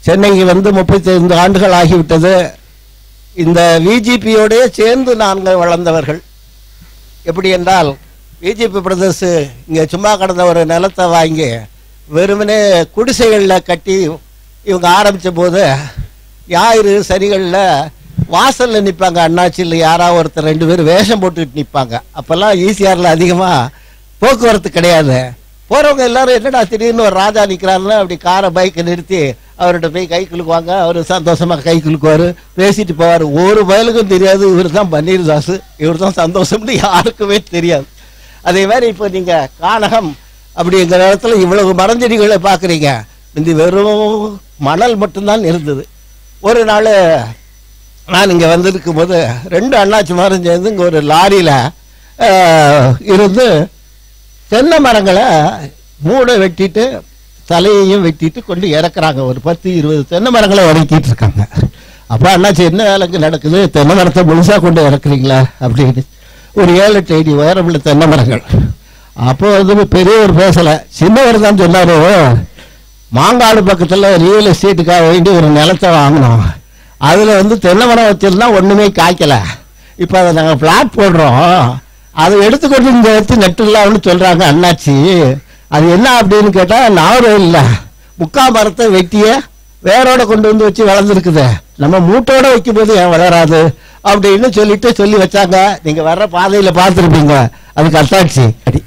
சென்னைக்கு வந்து முப்பத்தி ஐந்து ஆண்டுகள் ஆகிவிட்டது இந்த விஜிபியோடய சேர்ந்து நாங்கள் வளர்ந்தவர்கள் எப்படி என்றால் விஜிபி பிரதர்ஸ் இங்கே சும்மா கடந்த ஒரு நிலத்தை வாங்கி வெறுமனே குடிசைகளில் கட்டி இவங்க ஆரம்பித்த போது ஞாயிறு சனிகளில் வாசலில் நிற்பாங்க அண்ணாச்சியில் யாராவது ஒருத்தர் ரெண்டு பேர் வேஷம் போட்டுக்கிட்டு நிற்பாங்க அப்போல்லாம் ஈசிஆரில் அதிகமாக போக்குவரத்து கிடையாது போகிறவங்க எல்லாரும் என்னடா திடீர்னு ஒரு ராஜா நிற்கிறாருன்னா அப்படி காரை பைக்கை நிறுத்தி அவர்கிட்ட போய் கை குலுக்குவாங்க அவர் சந்தோஷமாக கை குலுக்குவார் பேசிட்டு போவார் ஒரு பயலுக்கும் தெரியாது இவர் தான் பன்னீர்தாஸ் இவர் தான் சந்தோஷம்னு யாருக்குமே தெரியாது அதே மாதிரி இப்போ நீங்கள் கானகம் அப்படிங்கிற இடத்துல இவ்வளவு மரஞ்செடிகளை பார்க்குறீங்க இந்த வெறும் மணல் மட்டும்தான் இருந்தது ஒரு நாள் நான் இங்கே வந்திருக்கும் போது ரெண்டு அண்ணாச்சிமாரும் சேர்ந்து இங்கே ஒரு லாரியில் இருந்து தென்னை மரங்களை மூட வெட்டிட்டு தலையையும் வெட்டிட்டு கொண்டு இறக்குறாங்க ஒரு பத்து இருபது தென்னை மரங்களை இறக்கிட்டு இருக்காங்க அப்போ அண்ணாச்சி என்ன வேலைக்கு நடக்குது தென்னை மரத்தை முழுசாக கொண்டு இறக்குறீங்களா அப்படின்னு ஒரு ஏழு எட்டு அடி உயரமுள்ள தென்னை மரங்கள் அப்போ வந்து பெரியவர் பேசலை சின்னவர் தான் சொன்னாரு மாங்காடு பக்கத்தில் ரியல் எஸ்டேட்டுக்காக வேண்டி ஒரு நிலத்தை வாங்கினோம் அதில் வந்து தென்னை மரம் வச்சிருந்தா ஒன்றுமே காய்க்கலை இப்போ அதை நாங்கள் பிளாட் போடுறோம் அதை எடுத்துக்கொண்டு இங்கே எடுத்து நட்டுலாம்னு சொல்கிறாங்க அண்ணாச்சி அது என்ன அப்படின்னு கேட்டால் நாரும் இல்லை முக்கா மரத்தை வெட்டிய வேரோட கொண்டு வந்து வச்சு வளர்ந்துருக்குது நம்ம மூட்டோட வைக்கும்போது ஏன் வளராது அப்படின்னு சொல்லிட்டு சொல்லி வச்சாங்க நீங்கள் வர்ற பாதையில் பார்த்துருப்பீங்க அதுக்கு அத்தாட்சி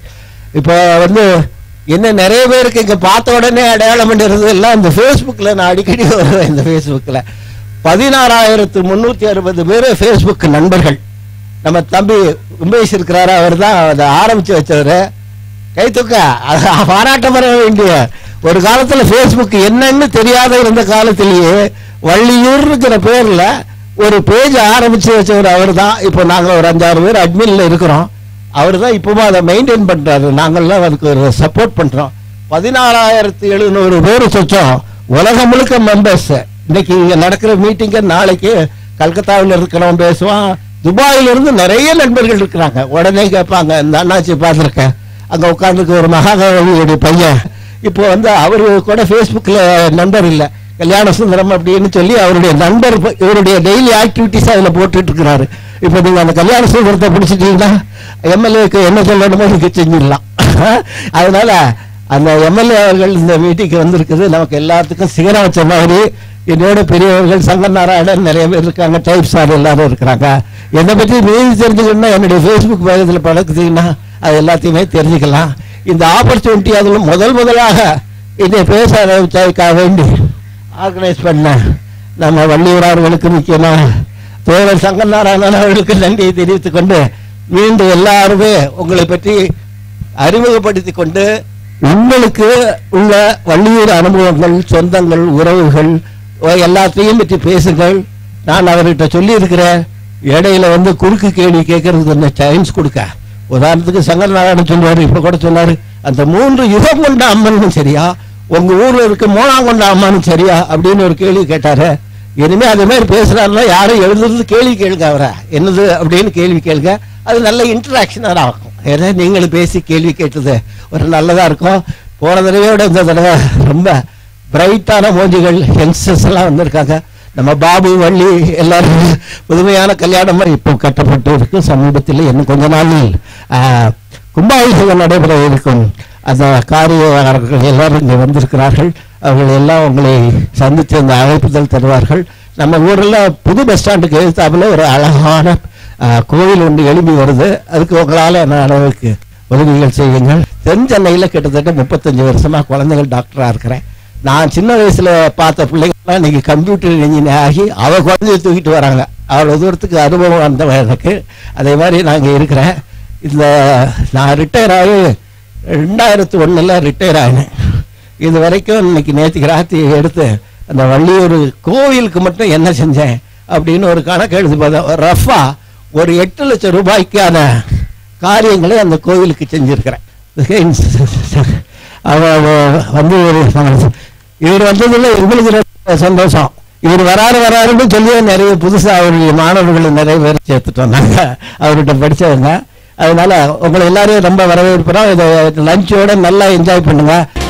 இப்போ வந்து என்ன நிறைய பேருக்கு இங்கே பார்த்த உடனே அடையாளம் பண்ணுறது எல்லாம் இந்த ஃபேஸ்புக்கில் நான் அடிக்கடி வருவேன் இந்த ஃபேஸ்புக்கில் பதினாறாயிரத்து முந்நூற்றி அறுபது பேர் ஃபேஸ்புக் நண்பர்கள் நம்ம தம்பி உமேஷ் இருக்கிறாரு அவர் தான் அதை ஆரம்பித்து வச்சவர் கை தூக்க அது பாராட்டம் வர வேண்டிய ஒரு காலத்தில் ஃபேஸ்புக் என்னன்னு தெரியாத இருந்த காலத்திலேயே வள்ளியூர்ங்கிற பேரில் ஒரு பேஜ் ஆரம்பித்து வச்சவர் அவர் தான் இப்போ நாங்கள் ஒரு அஞ்சாறு பேர் அட்மினில் இருக்கிறோம் அவர் தான் இப்பவும் அதை மெயின்டைன் பண்ணுறாரு நாங்கள்லாம் அதுக்கு ஒரு சப்போர்ட் பண்ணுறோம் பதினாறாயிரத்தி எழுநூறு பேர் சொச்சம் உலகம் முழுக்க மெம்பர்ஸ் இன்னைக்கு இங்கே நடக்கிற மீட்டிங்கை நாளைக்கு கல்கத்தாவில் இருக்கிறவன் பேசுவான் துபாயில இருந்து நிறைய நண்பர்கள் இருக்கிறாங்க உடனே கேட்பாங்க இந்த அண்ணாச்சி பார்த்துருக்கேன் அங்கே உட்காந்துருக்க ஒரு மகாகவியுடைய பையன் இப்போ வந்து அவரு கூட ஃபேஸ்புக்கில் நண்பர் இல்லை கல்யாண சுந்தரம் அப்படின்னு சொல்லி அவருடைய நண்பர் இப்ப இவருடைய டெய்லி ஆக்டிவிட்டிஸ் அதில் போட்டுட்டு இருக்கிறாரு இப்போ நீங்கள் அந்த கல்யாண சுந்தரத்தை பிடிச்சிட்டீங்கன்னா எம்எல்ஏக்கு என்ன சொல்லணுமோ நீங்கள் செஞ்சிடலாம் அதனால அந்த எம்எல்ஏ அவர்கள் இந்த மீட்டிங்க்கு வந்திருக்குது நமக்கு எல்லாத்துக்கும் சிகரம் வச்ச மாதிரி என்னோட பெரியவர்கள் சங்கர் நாராயணன் நிறைய பேர் இருக்காங்க டைப் சார் எல்லாரும் இருக்கிறாங்க என்னை பற்றி மீதி தெரிஞ்சுக்கணும்னா என்னுடைய ஃபேஸ்புக் பக்கத்தில் பழக்குதீங்கன்னா அது எல்லாத்தையுமே தெரிஞ்சுக்கலாம் இந்த ஆப்பர்ச்சுனிட்டி அதில் முதல் முதலாக இதை பேச ஆரம்பிச்சதுக்காக வேண்டி ஆர்கனைஸ் பண்ண நம்ம வள்ளியூரார்களுக்கு முக்கியமாக தோழர் சங்கர் நாராயணன் அவர்களுக்கு நன்றியை தெரிவித்துக் கொண்டு மீண்டும் எல்லாருமே உங்களை பற்றி அறிமுகப்படுத்திக் கொண்டு உங்களுக்கு உள்ள வள்ளியூர் அனுபவங்கள் சொந்தங்கள் உறவுகள் எல்லாத்தையும் பற்றி பேசுங்கள் நான் அவர்கிட்ட சொல்லி இருக்கிறேன் இடையில வந்து குறுக்கு கேள்வி கேட்கறதுக்கு கொஞ்சம் சான்ஸ் கொடுக்க உதாரணத்துக்கு சங்கர் நாராயணன் சொல்லுவாரு இப்ப கூட சொன்னாரு அந்த மூன்று யுகம் கொண்ட அம்மனும் சரியா உங்க ஊர்ல இருக்க மூணாங்கொண்ட அம்மனும் சரியா அப்படின்னு ஒரு கேள்வி கேட்டாரு இனிமே அதே மாதிரி பேசுறாருன்னா யாரும் எழுதுறது கேள்வி கேளுங்க அவரை என்னது அப்படின்னு கேள்வி கேளுங்க அது நல்ல இன்டராக்ஷனாக ஆகும் ஏன்னா நீங்களும் பேசி கேள்வி கேட்டது ஒரு நல்லதா இருக்கும் போன தடவையோட இந்த தடவை ரொம்ப பிரைட்டான மோஜிகள் யங்ஸ்டர்ஸ் எல்லாம் வந்திருக்காங்க நம்ம பாபு வள்ளி எல்லாரும் புதுமையான கல்யாணம் மாதிரி இப்போ கட்டப்பட்டு இருக்கு சமீபத்தில் இன்னும் கொஞ்ச நாளில் ஆஹ், கும்பாபிஷேகம் நடைபெற இருக்கும் அந்த காரியர்கள் எல்லாரும் இங்கே வந்திருக்கிறார்கள் அவர்கள் எல்லாம் உங்களை சந்தித்து அந்த அழைப்புதல் தருவார்கள் நம்ம ஊரில் புது பஸ் ஸ்டாண்டுக்கு எழுத்தாப்புல ஒரு அழகான ஆஹ், கோவில் ஒன்று எழுப்பி வருது அதுக்கு உங்களால் என்ன அளவுக்கு உதவிகள் செய்யுங்கள் தென் சென்னையில் கிட்டத்தட்ட முப்பத்தஞ்சு வருஷமா குழந்தைகள் டாக்டராக இருக்கிறேன் நான் சின்ன வயசுல பார்த்த பிள்ளைங்கலாம் இன்னைக்கு கம்ப்யூட்டர் இன்ஜினியர் ஆகி அவ குழந்தைய தூக்கிட்டு வராங்க அவ்வளோ தூரத்துக்கு அனுபவம் வந்தவன் எனக்கு அதே மாதிரி நாங்கள் இருக்கிறேன் இந்த நான் ரிட்டையர் ஆகி ரெண்டாயிரத்தி ஒன்றில் ரிட்டையர் ஆகினேன் இது வரைக்கும் இன்னைக்கு நேற்றுக்கு ராத்திரி எடுத்து அந்த வள்ளியூர் கோவிலுக்கு மட்டும் என்ன செஞ்சேன் அப்படின்னு ஒரு கணக்கு எழுதி பார்த்தா ரஃபா ஒரு எட்டு லட்சம் ரூபாய்க்கான காரியங்களை அந்த கோவிலுக்கு செஞ்சிருக்கிறேன் அவ அவ வந்து ஒரு இவர் வந்ததுல எங்களுக்கு ரொம்ப சந்தோஷம் இவர் வராரு வராருன்னு சொல்லி நிறைய புதுசா அவருடைய மாணவர்களை நிறைய பேர் சேர்த்துட்டு வந்தாங்க அவர்கிட்ட படிச்சவங்க அதனால உங்களை எல்லாரையும் ரொம்ப வரவேற்புறோம் இதை லஞ்சோட நல்லா என்ஜாய் பண்ணுங்க